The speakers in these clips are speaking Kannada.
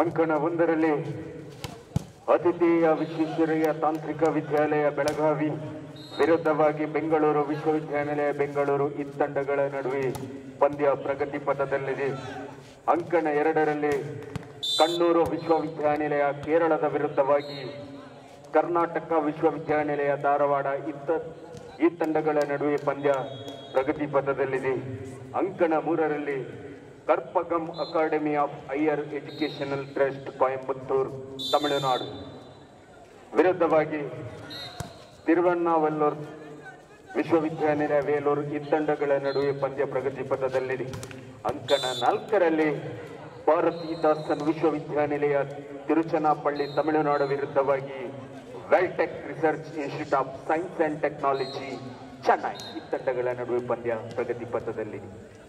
ಅಂಕಣ ಒಂದರಲ್ಲಿ ಅತಿಥೇಯ ವಿಶ್ವೇಶ್ವರಯ್ಯ ತಾಂತ್ರಿಕ ವಿದ್ಯಾಲಯ ಬೆಳಗಾವಿ ವಿರುದ್ಧವಾಗಿ ಬೆಂಗಳೂರು ವಿಶ್ವವಿದ್ಯಾನಿಲಯ ಬೆಂಗಳೂರು ಈ ತಂಡಗಳ ನಡುವೆ ಪಂದ್ಯ ಪ್ರಗತಿ ಪಥದಲ್ಲಿದೆ ಅಂಕಣ ಎರಡರಲ್ಲಿ ಕಣ್ಣೂರು ವಿಶ್ವವಿದ್ಯಾನಿಲಯ ಕೇರಳದ ವಿರುದ್ಧವಾಗಿ ಕರ್ನಾಟಕ ವಿಶ್ವವಿದ್ಯಾನಿಲಯ ಧಾರವಾಡ ಇತ್ತ ಈ ತಂಡಗಳ ನಡುವೆ ಪಂದ್ಯ ಪ್ರಗತಿ ಪಥದಲ್ಲಿದೆ ಅಂಕಣ ಮೂರರಲ್ಲಿ Karpagam academy of higher educational trust Coimbatore Tamil Nadu ವಿರುದ್ಧವಾಗಿ ತಿರುವಣ್ಣಾವಲ್ಲೂರ್ ವಿಶ್ವವಿದ್ಯಾನಿಲಯ ವೇಲೂರು ಈ ತಂಡಗಳ ನಡುವೆ ಪಂದ್ಯ ಪ್ರಗತಿ ಪಥದಲ್ಲಿದೆ ಅಂಕಣ ನಾಲ್ಕರಲ್ಲಿ ಭಾರತೀದಾಸನ್ ವಿಶ್ವವಿದ್ಯಾನಿಲಯ ತಿರುಚನಾಪಳ್ಳಿ ತಮಿಳುನಾಡು ವಿರುದ್ಧವಾಗಿ Veltech research institute of science and technology Chennai ಈ ತಂಡಗಳ ನಡುವೆ ಪಂದ್ಯ ಪ್ರಗತಿ ಪಥದಲ್ಲಿದೆ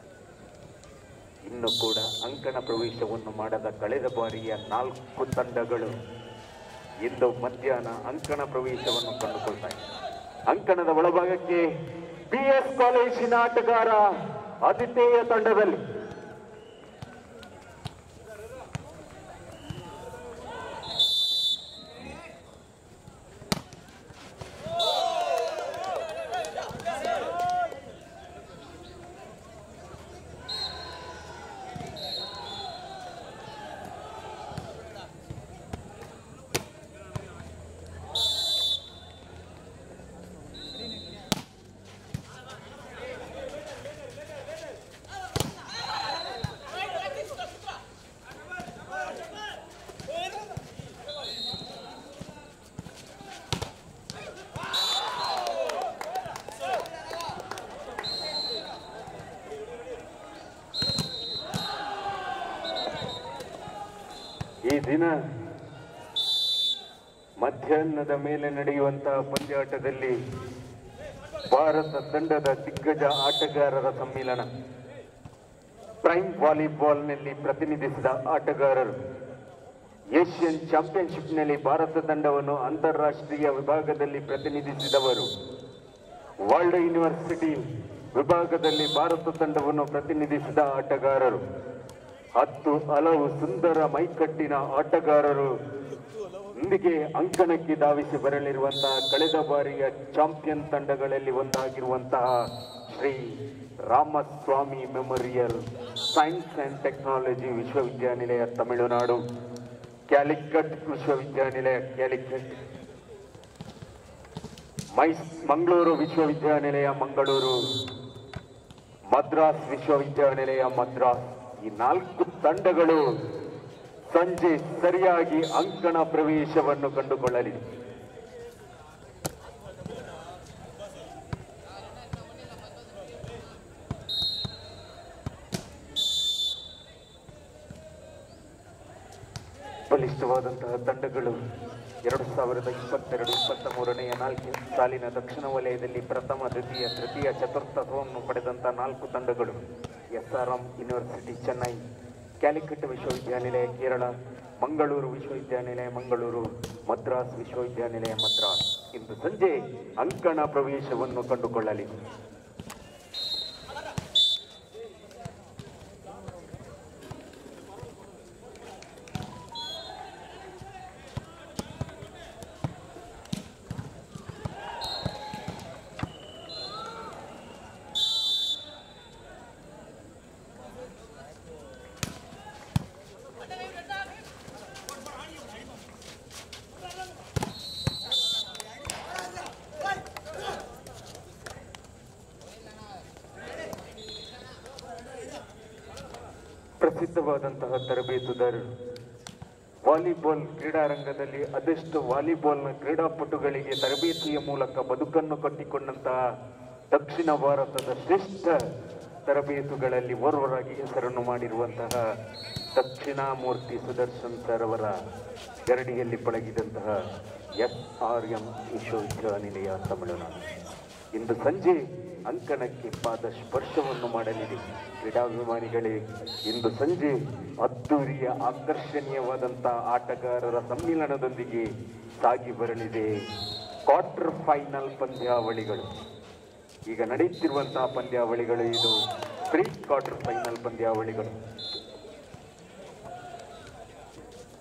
ಇನ್ನು ಕೂಡ ಅಂಕಣ ಪ್ರವೇಶವನ್ನು ಮಾಡದ ಕಳೆದ ಬಾರಿಯ ನಾಲ್ಕು ತಂಡಗಳು ಇಂದು ಮಧ್ಯಾಹ್ನ ಅಂಕಣ ಪ್ರವೇಶವನ್ನು ಕಂಡುಕೊಳ್ತಾರೆ ಅಂಕಣದ ಒಳಭಾಗಕ್ಕೆ ಬಿ ಎಸ್ ಕಾಲೇಜಿನ ಆಟಗಾರ ಆತಿಥೇಯ ತಂಡದಲ್ಲಿ ಈ ದಿನ ಮಧ್ಯಾಹ್ನದ ಮೇಲೆ ನಡೆಯುವಂತಹ ಪಂದ್ಯಾಟದಲ್ಲಿ ಭಾರತ ತಂಡದ ದಿಗ್ಗಜ ಆಟಗಾರರ ಸಮ್ಮಿಲನ ಪ್ರೈಮ್ ವಾಲಿಬಾಲ್ನಲ್ಲಿ ಪ್ರತಿನಿಧಿಸಿದ ಆಟಗಾರರು ಏಷ್ಯನ್ ಚಾಂಪಿಯನ್ಶಿಪ್ನಲ್ಲಿ ಭಾರತ ತಂಡವನ್ನು ಅಂತಾರಾಷ್ಟ್ರೀಯ ವಿಭಾಗದಲ್ಲಿ ಪ್ರತಿನಿಧಿಸಿದವರು ವರ್ಲ್ಡ್ ಯೂನಿವರ್ಸಿಟಿ ವಿಭಾಗದಲ್ಲಿ ಭಾರತ ತಂಡವನ್ನು ಪ್ರತಿನಿಧಿಸಿದ ಆಟಗಾರರು ಹತ್ತು ಹಲವು ಸುಂದರ ಮೈಕಟ್ಟಿನ ಆಟಗಾರರು ಇಂದಿಗೆ ಅಂಕಣಕ್ಕೆ ಧಾವಿಸಿ ಬರಲಿರುವಂತಹ ಕಳೆದ ಬಾರಿಯ ಚಾಂಪಿಯನ್ ತಂಡಗಳಲ್ಲಿ ಒಂದಾಗಿರುವಂತಹ Shri Ramaswamy memorial science and technology ವಿಶ್ವವಿದ್ಯಾನಿಲಯ ತಮಿಳುನಾಡು ಕ್ಯಾಲಿಕಟ್ ವಿಶ್ವವಿದ್ಯಾನಿಲಯ ಕ್ಯಾಲಿಕಟ್ ಮೈಸ್ ಮಂಗಳೂರು ವಿಶ್ವವಿದ್ಯಾನಿಲಯ ಮಂಗಳೂರು ಮದ್ರಾಸ್ ವಿಶ್ವವಿದ್ಯಾನಿಲಯ ಮದ್ರಾಸ್ ಈ ನಾಲ್ಕು ತಂಡಗಳು ಸಂಜೆ ಸರಿಯಾಗಿ ಅಂಕಣ ಪ್ರವೇಶವನ್ನು ಕಂಡುಕೊಳ್ಳಲಿದೆ ಬಲಿಷ್ಠವಾದಂತಹ ತಂಡಗಳು ಎರಡು ಸಾವಿರದ ಇಪ್ಪತ್ತೆರಡು ಇಪ್ಪತ್ತ ಮೂರನೆಯ ನಾಲ್ಕು ಸಾಲಿನ ದಕ್ಷಿಣ ವಲಯದಲ್ಲಿ ಪ್ರಥಮ ದ್ವಿತೀಯ ತೃತೀಯ ಚತುರ್ಥತ್ವವನ್ನು ಪಡೆದಂತಹ ನಾಲ್ಕು ತಂಡಗಳು S R M university Chennai Calicut ವಿಶ್ವವಿದ್ಯಾನಿಲಯ ಕೇರಳ ಮಂಗಳೂರು ವಿಶ್ವವಿದ್ಯಾನಿಲಯ ಮಂಗಳೂರು ಮದ್ರಾಸ್ ವಿಶ್ವವಿದ್ಯಾನಿಲಯ ಮದ್ರಾಸ್ ಇಂದು ಸಂಜೆ ಅಂಕಣ ಪ್ರವೇಶವನ್ನು ಕಂಡುಕೊಳ್ಳಲಿದೆ ಪ್ರಸಿದ್ಧವಾದಂತಹ ತರಬೇತುದಾರರು ವಾಲಿಬಾಲ್ ಕ್ರೀಡಾರಂಗದಲ್ಲಿ ಅದೆಷ್ಟು ವಾಲಿಬಾಲ್ನ ಕ್ರೀಡಾಪಟುಗಳಿಗೆ ತರಬೇತಿಯ ಮೂಲಕ ಬದುಕನ್ನು ಕಟ್ಟಿಕೊಂಡಂತಹ ದಕ್ಷಿಣ ಭಾರತದ ಶ್ರೇಷ್ಠ ತರಬೇತುಗಳಲ್ಲಿ ಓರ್ವರಾಗಿ ಹೆಸರನ್ನು ಮಾಡಿರುವಂತಹ ದಕ್ಷಿಣಾಮೂರ್ತಿ ಸುದರ್ಶನ್ ಸರ್ ಅವರ ಗರಡಿಯಲ್ಲಿ ಪಳಗಿದಂತಹ ಎಸ್ ಆರ್ ಎಂ ವಿಶ್ವವಿದ್ಯಾನಿಲಯ ತಮಿಳುನಾಡು ಇಂದು ಸಂಜೆ ಅಂಕಣಕ್ಕೆ ಪಾದ ಸ್ಪರ್ಶವನ್ನು ಮಾಡಲಿದೆ ಕ್ರೀಡಾಭಿಮಾನಿಗಳೇ ಇಂದು ಸಂಜೆ ಅದ್ದೂರಿಯ ಆಕರ್ಷಣೀಯವಾದಂತಹ ಆಟಗಾರರ ಸಮ್ಮಿಲನದೊಂದಿಗೆ ಸಾಗಿ ಬರಲಿದೆ ಕ್ವಾರ್ಟರ್ ಫೈನಲ್ ಪಂದ್ಯಾವಳಿಗಳು ಈಗ ನಡೆಯುತ್ತಿರುವಂತಹ ಪಂದ್ಯಾವಳಿಗಳು ಇದು ಪ್ರೀ ಕ್ವಾರ್ಟರ್ ಫೈನಲ್ ಪಂದ್ಯಾವಳಿಗಳು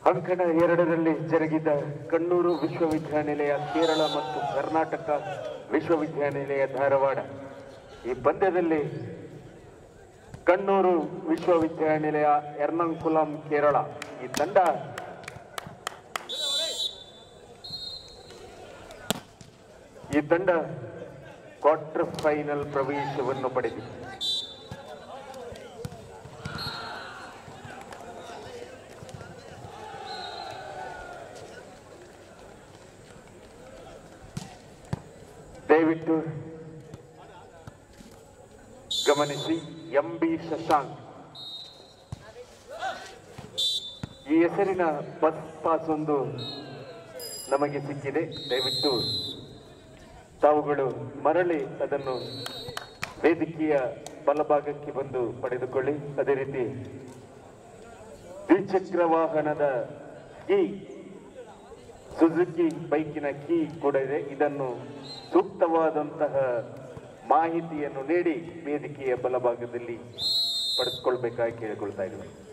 ಅಂಕಣ ಎರಡರಲ್ಲಿ ಜರುಗಿದ ಕಣ್ಣೂರು ವಿಶ್ವವಿದ್ಯಾನಿಲಯ ಕೇರಳ ಮತ್ತು ಕರ್ನಾಟಕ ವಿಶ್ವವಿದ್ಯಾನಿಲಯ ಧಾರವಾಡ ಈ ಪಂದ್ಯದಲ್ಲಿ ಕಣ್ಣೂರು ವಿಶ್ವವಿದ್ಯಾನಿಲಯ ಎರ್ನಾಕುಲಂ ಕೇರಳ ಈ ತಂಡ ಈ ತಂಡ ಕ್ವಾರ್ಟರ್ ಫೈನಲ್ ಪ್ರವೇಶವನ್ನು ಪಡೆದಿದೆ ದಯವಿಟ್ಟು ಗಮನಿಸಿ ಎಂ ಬಿ ಶಶಾಂಕ್ ಈ ಹೆಸರಿನ ಬಸ್ ಪಾಸ್ ಒಂದು ನಮಗೆ ಸಿಕ್ಕಿದೆ ದಯವಿಟ್ಟು ತಾವುಗಳು ಮರಳಿ ಅದನ್ನು ವೇದಿಕೆಯ ಬಲಭಾಗಕ್ಕೆ ಬಂದು ಪಡೆದುಕೊಳ್ಳಿ ಅದೇ ರೀತಿ ದ್ವಿಚಕ್ರ ವಾಹನದ ಕೀ ಸುಜುಕಿ ಬೈಕಿನ ಕೀ ಕೂಡ ಇದೆ ಇದನ್ನು ಸೂಕ್ತವಾದಂತಹ ಮಾಹಿತಿಯನ್ನು ನೀಡಿ ವೇದಿಕೆಯ ಬಲಭಾಗದಲ್ಲಿ ಪಡೆದುಕೊಳ್ಬೇಕಾಗಿ ಕೇಳಿಕೊಳ್ತಾ ಇದ್ದೀವಿ